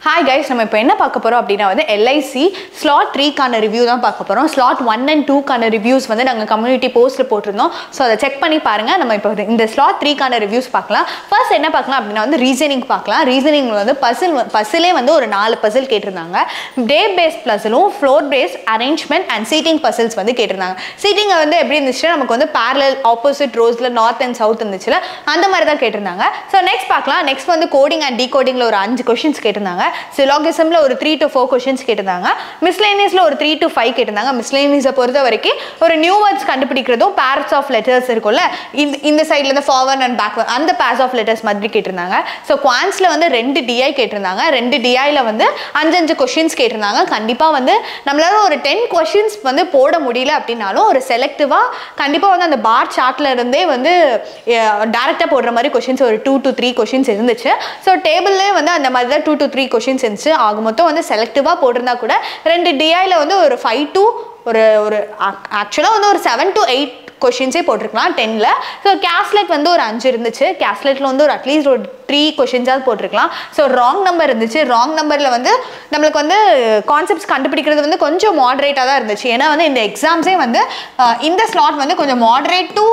hi guys நம்ம இப்போ என்ன பார்க்க போகிறோம் அப்படின்னா வந்து எல்ஐசி ஸ்லாட் த்ரீக்கான ரிவ்யூ தான் பார்க்க போகிறோம் ஸ்லாட் ஒன் அண்ட் டூக்கான ரிவ்யூஸ் வந்து நாங்கள் கம்யூனிட்டி போஸ்ட்டில் போட்டிருந்தோம் ஸோ அதை செக் பண்ணி பாருங்கள் நம்ம இப்போ இந்த ஸ்லாட் த்ரீக்கான ரிவ்யூஸ் பார்க்கலாம் ஃபர்ஸ்ட் என்ன பார்க்கலாம் அப்படின்னா வந்து ரீசனிங் பார்க்கலாம் ரீசனிங் வந்து பசில் பசிலே வந்து ஒரு நாலு பசில் கேட்டிருந்தாங்க டே பேஸ் பசிலும் floor base arrangement and seating puzzles வந்து கேட்டிருந்தாங்க சீட்டிங்கை வந்து எப்படி இருந்துச்சுன்னா நமக்கு வந்து பேரலல் ஆப்போசிட் ரோஸில் நார்த் அண்ட் சவுத் இருந்துச்சுல அந்த மாதிரி தான் கேட்டிருந்தாங்க ஸோ நெக்ஸ்ட் பார்க்கலாம் நெக்ஸ்ட் வந்து கோடிங் அண்ட் டீகோடிங்கில் ஒரு அஞ்சு கொஷின்ஸ் கேட்டிருந்தாங்க சிலாகிசமில் ஒரு த்ரீ டு ஃபோர் கொஷின்ஸ் கேட்டிருந்தாங்க மிஸ்லேனியஸில் ஒரு த்ரீ டு ஃபைவ் கேட்டிருந்தாங்க மிஸ்லேனியஸை பொறுத்த வரைக்கும் ஒரு நியூ வேர்ட்ஸ் கண்டுபிடிக்கிறதும் பேர்ஸ் ஆஃப் லெட்டர்ஸ் இருக்கும்ல இந்த இந்த சைடில் இருந்து ஃபார்வர்ட் அண்ட் பேக்வர்ட் அந்த பேர்ஸ் ஆஃப் லெட்டர்ஸ் மாதிரி கேட்டிருந்தாங்க ஸோ குவான்ஸில் வந்து ரெண்டு டிஐ கேட்டிருந்தாங்க ரெண்டு டிஐயில் வந்து அஞ்சஞ்சு கொஷின்ஸ் கேட்டிருந்தாங்க கண்டிப்பாக வந்து நம்மளால ஒரு டென் கொஷின்ஸ் வந்து போட முடியல அப்படின்னாலும் ஒரு செலக்டிவாக கண்டிப்பாக வந்து அந்த பார் சார்ட்ல இருந்தே வந்து டேரெக்டாக போடுற மாதிரி கொஷின்ஸ் ஒரு டூ டு த்ரீ கொஷின்ஸ் இருந்துச்சு ஸோ டேபிள்லேயே வந்து அந்த மாதிரி தான் டூ டு த்ரீ கொஷின்ஸ் இருந்துச்சு ஆக மொத்தம் வந்து செலக்டிவாக போட்டிருந்தா கூட ரெண்டு டிஐயில் வந்து ஒரு ஃபைவ் டு ஒரு ஒரு ஆக்சுவலாக வந்து ஒரு செவன் டு எயிட் கொஷின்ஸே போட்டிருக்கலாம் டென்னில் ஸோ கேஸ்லெட் வந்து ஒரு அஞ்சு இருந்துச்சு கேஸ்லெட்டில் வந்து ஒரு அட்லீஸ்ட் ஒரு த்ரீ கொஷின்ஸாவது போட்டிருக்கலாம் ஸோ ராங் நம்பர் இருந்துச்சு ராங் நம்பரில் வந்து நம்மளுக்கு வந்து கான்செப்ட்ஸ் கண்டுபிடிக்கிறது வந்து கொஞ்சம் மாடரேட்டாக தான் இருந்துச்சு ஏன்னா வந்து இந்த எக்ஸாம்ஸே வந்து அஹ், இந்த ஸ்லாட் வந்து கொஞ்சம் மாடரேட் டு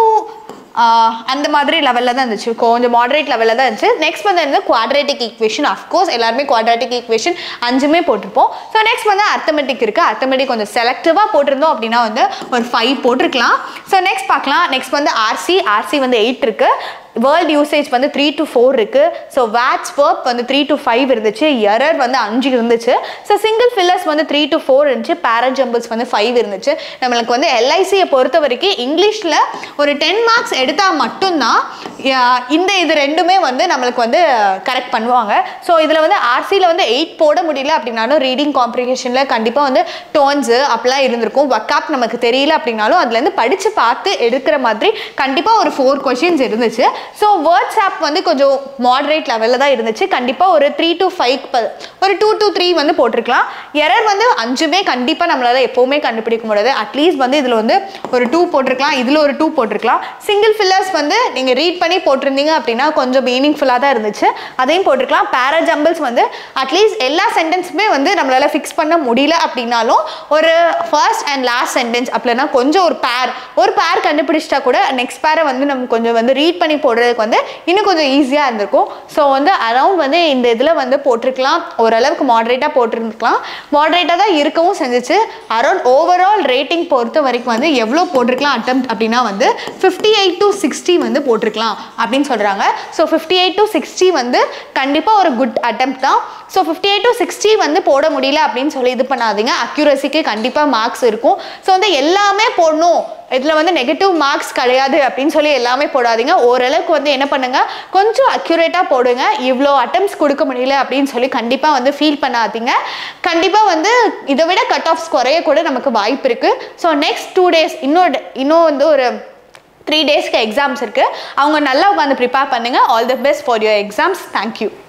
அந்த மாதிரி லெவலில் தான் இருந்துச்சு கொஞ்சம் மாடரேட் லெவலில் தான் இருந்துச்சு நெக்ஸ்ட் வந்து என்ன குவாட்ரேட்டிக் ஈக்குவேஷன் அஃப்கோர்ஸ் எல்லாருமே குவாட்ரேட்டிக் ஈக்குவேஷன் அஞ்சுமே போட்டிருப்போம் ஸோ நெக்ஸ்ட் வந்து அர்த்தமெட்டிக் இருக்குது அர்த்தமெட்டிக் கொஞ்சம் செலக்டிவாக போட்டிருந்தோம் அப்படின்னா வந்து ஒரு ஃபைவ் போட்டிருக்கலாம் ஸோ நெக்ஸ்ட் பார்க்கலாம் நெக்ஸ்ட் வந்து ஆர்சி ஆர்சி வந்து எயிட் இருக்குது வேர்ல்ட் யூசேஜ் வந்து த்ரீ டு ஃபோர் இருக்குது ஸோ வேட்ஸ் வேர்ப் வந்து த்ரீ டு ஃபைவ் இருந்துச்சு எரர் வந்து அஞ்சு இருந்துச்சு ஸோ சிங்கிள் ஃபில்லர்ஸ் வந்து த்ரீ டு ஃபோர் இருந்துச்சு பேரஜம்பிள்ஸ் வந்து ஃபைவ் இருந்துச்சு நம்மளுக்கு வந்து எல்ஐசியை பொறுத்த வரைக்கும் இங்கிலீஷில் ஒரு டென் மார்க்ஸ் எடுத்தால் மட்டும்தான் யா- இந்த இது ரெண்டுமே வந்து நம்மளுக்கு வந்து கரெக்ட் பண்ணுவாங்க ஸோ இதில் வந்து ஆர்சியில் வந்து எயிட் போட முடியல அப்படின்னாலும் ரீடிங் காம்ப்ரிகேஷனில் கண்டிப்பாக வந்து டோன்ஸு அப்படிலாம் இருந்திருக்கும் ஒர்க்அப் நமக்கு தெரியல அப்படின்னாலும் அதுலேருந்து படித்து பார்த்து எடுக்கிற மாதிரி கண்டிப்பாக ஒரு ஃபோர் கொஷின்ஸ் இருந்துச்சு ஸோ வேர்ட்ஸ் ஆப் வந்து கொஞ்சம் மாடரேட் லெவலில் தான் இருந்துச்சு கண்டிப்பாக ஒரு த்ரீ டு ஃபைவ் ஒரு டூ டு த்ரீ வந்து போட்டிருக்கலாம் எரர் வந்து அஞ்சுமே கண்டிப்பாக நம்மளால எப்போவுமே கண்டுபிடிக்க முடியாது அட்லீஸ்ட் வந்து இதில் வந்து ஒரு டூ போட்டிருக்கலாம் இதில் ஒரு டூ போட்டிருக்கலாம் சிங்கிள் ஃபில்லர்ஸ் வந்து நீங்கள் ரீட் பண்ணி போட்டிருந்தீங்க அப்படின்னா கொஞ்சம் மீனிங்ஃபுல்லாக தான் இருந்துச்சு அதையும் போட்டிருக்கலாம் பேராஜம்பிள்ஸ் வந்து அட்லீஸ்ட் எல்லா சென்டென்ஸுமே வந்து நம்மளால ஃபிக்ஸ் பண்ண முடியல அப்படின்னாலும் ஒரு ஃபர்ஸ்ட் அண்ட் லாஸ்ட் சென்டென்ஸ் அப்படின்னா கொஞ்சம் ஒரு பேர் ஒரு பேர் கண்டுபிடிச்சிட்டா கூட நெக்ஸ்ட் பேரை வந்து நம்ம கொஞ்சம் வந்து ரீட் பண்ணி போடுறதுக்கு வந்து இன்னும் கொஞ்சம் ஈஸியாக இருந்திருக்கும் ஸோ வந்து அரௌண்ட் வந்து இந்த இதில் வந்து போட்டிருக்கலாம் ஓரளவுக்கு மாடரேட்டாக போட்டிருந்துருக்கலாம் மாடரேட்டாக தான் இருக்கவும் செஞ்சுச்சு அரௌண்ட் ஓவரால் ரேட்டிங் பொறுத்த வரைக்கும் வந்து எவ்வளோ போட்டிருக்கலாம் அட்டம் அப்படின்னா வந்து ஃபிஃப்டி எயிட் டு சிக்ஸ்டி வந்து போட்டிருக்கலாம் அப்படின்னு சொல்கிறாங்க so fifty eight to sixty வந்து கண்டிப்பாக ஒரு குட் அட்டம் தான் so fifty eight to sixty வந்து போட முடியல அப்படின்னு சொல்லி இது பண்ணாதீங்க அக்யூரசிக்கு கண்டிப்பாக மார்க்ஸ் இருக்கும் ஸோ வந்து எல்லாமே போடணும் இதில் வந்து நெகட்டிவ் மார்க்ஸ் கிடையாது அப்படின்னு சொல்லி எல்லாமே போடாதீங்க ஓரளவுக்கு வந்து என்ன பண்ணுங்க கொஞ்சம் அக்யூரேட்டாக போடுங்க இவ்வளோ அட்டம்ஸ் கொடுக்க முடியல அப்படின்னு சொல்லி கண்டிப்பாக வந்து ஃபீல் பண்ணாதீங்க கண்டிப்பாக வந்து இதை விட கட் ஆஃப்ஸ் குறைய கூட நமக்கு வாய்ப்பு இருக்குது ஸோ நெக்ஸ்ட் டூ டேஸ் இன்னொரு இன்னும் வந்து ஒரு த்ரீ டேஸ்க்கு எக்ஸாம்ஸ் இருக்குது அவங்க நல்லா உட்காந்து ப்ரிப்பேர் பண்ணுங்கள் all the best for your exams thank you